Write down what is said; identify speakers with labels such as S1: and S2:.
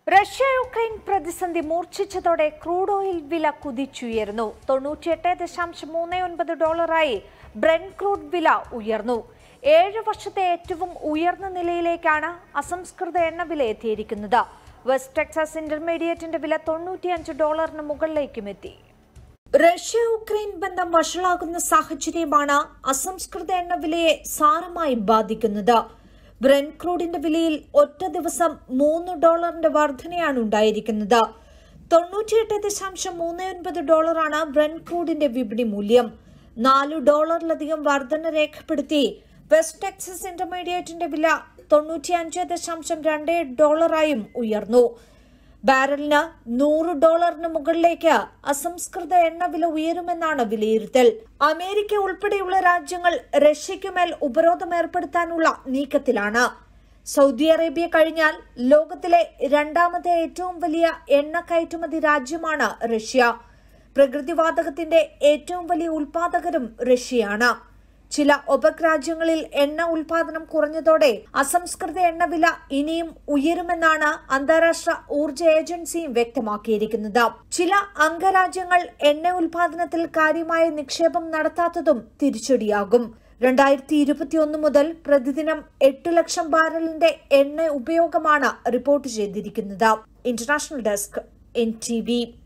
S1: Russia Ukraine പ്രതിസന്ധി മൂർച്ഛിച്ചതോടെ crude oil വില കുതിച്ചുയർന്നു തൊണ്ണൂറ്റിയെട്ട് ദശാംശം മൂന്ന് ഒൻപത് ഡോളറായി ബ്രെൻ ക്രൂഡ് വില ഉയർന്നു ഏഴ് വർഷത്തെ ഏറ്റവും ഉയർന്ന നിലയിലേക്കാണ് അസംസ്കൃത എണ്ണ വില എത്തിയിരിക്കുന്നത് വെസ്റ്റ് ടെക്സാസ് ഇന്റർമീഡിയറ്റിന്റെ വില തൊണ്ണൂറ്റിയഞ്ച് ഡോളറിന് മുകളിലേക്കും എത്തി റഷ്യ യുക്രൈൻ ബന്ധം വഷളാകുന്ന സാഹചര്യമാണ് അസംസ്കൃത എണ്ണ വിലയെ സാരമായി ബാധിക്കുന്നത് ബ്രെൻ ക്രൂഡിന്റെ വിലയിൽ ഒറ്റ ദിവസം മൂന്ന് ഡോളറിന്റെ വർധനയാണ് ഉണ്ടായിരിക്കുന്നത് തൊണ്ണൂറ്റിയെട്ട് ദശാംശം മൂന്ന് ഒൻപത് ഡോളറാണ് ബ്രെൻ ക്രൂഡിന്റെ വിപണി മൂല്യം നാല് ഡോളറിലധികം വർധന രേഖപ്പെടുത്തി വെസ്റ്റ് ടെക്സസ് ഇന്റർമീഡിയറ്റിന്റെ വില തൊണ്ണൂറ്റിയഞ്ച് ദശാംശം രണ്ട് ഡോളറായും ഉയർന്നു ബാരലിന് നൂറ് ഡോളറിന് മുകളിലേക്ക് അസംസ്കൃത എണ്ണ വില ഉയരുമെന്നാണ് വിലയിരുത്തൽ അമേരിക്ക ഉൾപ്പെടെയുള്ള രാജ്യങ്ങൾ റഷ്യയ്ക്കുമേൽ ഉപരോധം ഏർപ്പെടുത്താനുള്ള നീക്കത്തിലാണ് സൗദി അറേബ്യ കഴിഞ്ഞാൽ ലോകത്തിലെ രണ്ടാമത്തെ ഏറ്റവും വലിയ എണ്ണ കയറ്റുമതി രാജ്യമാണ് റഷ്യ പ്രകൃതിവാതകത്തിന്റെ ഏറ്റവും വലിയ ഉൽപാദകരും റഷ്യയാണ് ചില ഒപെക് രാജ്യങ്ങളിൽ എണ്ണ ഉൽപാദനം കുറഞ്ഞതോടെ അസംസ്കൃത എണ്ണവില ഇനിയും ഉയരുമെന്നാണ് അന്താരാഷ്ട്ര ഊർജ ഏജൻസിയും വ്യക്തമാക്കിയിരിക്കുന്നത് ചില അംഗരാജ്യങ്ങൾ എണ്ണ ഉൽപാദനത്തിൽ കാര്യമായ നിക്ഷേപം നടത്താത്തതും തിരിച്ചടിയാകും രണ്ടായിരത്തി ഇരുപത്തിയൊന്ന് മുതൽ പ്രതിദിനം എട്ട് ലക്ഷം ബാരലിന്റെ എണ്ണ ഉപയോഗമാണ് റിപ്പോർട്ട് ചെയ്തിരിക്കുന്നത് ഇന്റർനാഷണൽ ഡെസ്ക് എൻ ടി